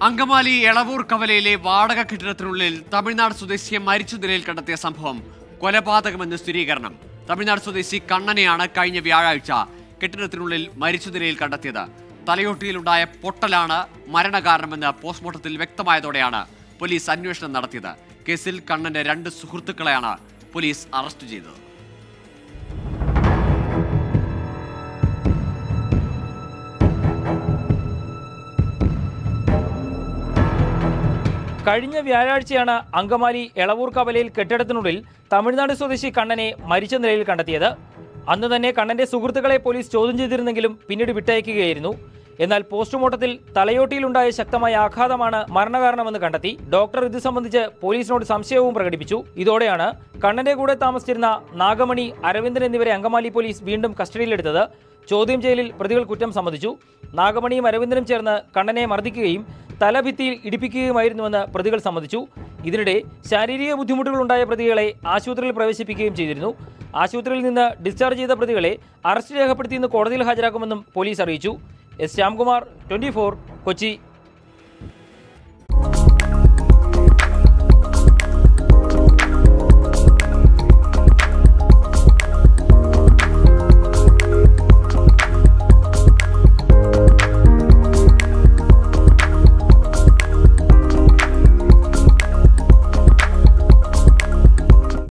അങ്കമാലി എളവൂർ കവലയിലെ വാടക കെട്ടിടത്തിനുള്ളിൽ തമിഴ്നാട് സ്വദേശിയെ മരിച്ച നിലയിൽ കണ്ടെത്തിയ സംഭവം കൊലപാതകമെന്ന് സ്ഥിരീകരണം തമിഴ്നാട് സ്വദേശി കണ്ണനെയാണ് കഴിഞ്ഞ വ്യാഴാഴ്ച കെട്ടിടത്തിനുള്ളിൽ മരിച്ച നിലയിൽ കണ്ടെത്തിയത് തലയോട്ടിയിലുണ്ടായ പൊട്ടലാണ് മരണകാരണമെന്ന് പോസ്റ്റ്മോർട്ടത്തിൽ വ്യക്തമായതോടെയാണ് പോലീസ് അന്വേഷണം നടത്തിയത് കേസിൽ കണ്ണന്റെ രണ്ട് സുഹൃത്തുക്കളെയാണ് പോലീസ് അറസ്റ്റ് ചെയ്തത് കഴിഞ്ഞ വ്യാഴാഴ്ചയാണ് അങ്കമാലി എളവൂർ കവലയിൽ കെട്ടിടത്തിനുള്ളിൽ തമിഴ്നാട് സ്വദേശി കണ്ണനെ മരിച്ച നിലയിൽ കണ്ടെത്തിയത് അന്ന് തന്നെ കണ്ണന്റെ സുഹൃത്തുക്കളെ പോലീസ് ചോദ്യം ചെയ്തിരുന്നെങ്കിലും പിന്നീട് വിട്ടയക്കുകയായിരുന്നു എന്നാൽ പോസ്റ്റ്മോർട്ടത്തിൽ തലയോട്ടിയിലുണ്ടായ ശക്തമായ ആഘാതമാണ് മരണകാരണമെന്ന് കണ്ടെത്തി ഡോക്ടർ ഇത് സംബന്ധിച്ച് പോലീസിനോട് സംശയവും പ്രകടിപ്പിച്ചു ഇതോടെയാണ് കണ്ണന്റെ കൂടെ താമസിച്ചിരുന്ന നാഗമണി അരവിന്ദൻ എന്നിവരെ അങ്കമാലി പോലീസ് വീണ്ടും കസ്റ്റഡിയിലെടുത്തത് ചോദ്യം ചെയ്യലിൽ പ്രതികൾ കുറ്റം സമ്മതിച്ചു നാഗമണിയും അരവിന്ദനും ചേർന്ന് കണ്ണനെ മർദ്ദിക്കുകയും തലഭിത്തിയിൽ ഇടിപ്പിക്കുകയുമായിരുന്നുവെന്ന് പ്രതികൾ സമ്മതിച്ചു ഇതിനിടെ ശാരീരിക ബുദ്ധിമുട്ടുകളുണ്ടായ പ്രതികളെ ആശുപത്രിയിൽ പ്രവേശിപ്പിക്കുകയും ചെയ്തിരുന്നു ആശുപത്രിയിൽ നിന്ന് ഡിസ്ചാർജ് ചെയ്ത പ്രതികളെ അറസ്റ്റ് രേഖപ്പെടുത്തി ഇന്ന് കോടതിയിൽ ഹാജരാക്കുമെന്നും പോലീസ് അറിയിച്ചു എസ് ശ്യാംകുമാർ ട്വന്റി കൊച്ചി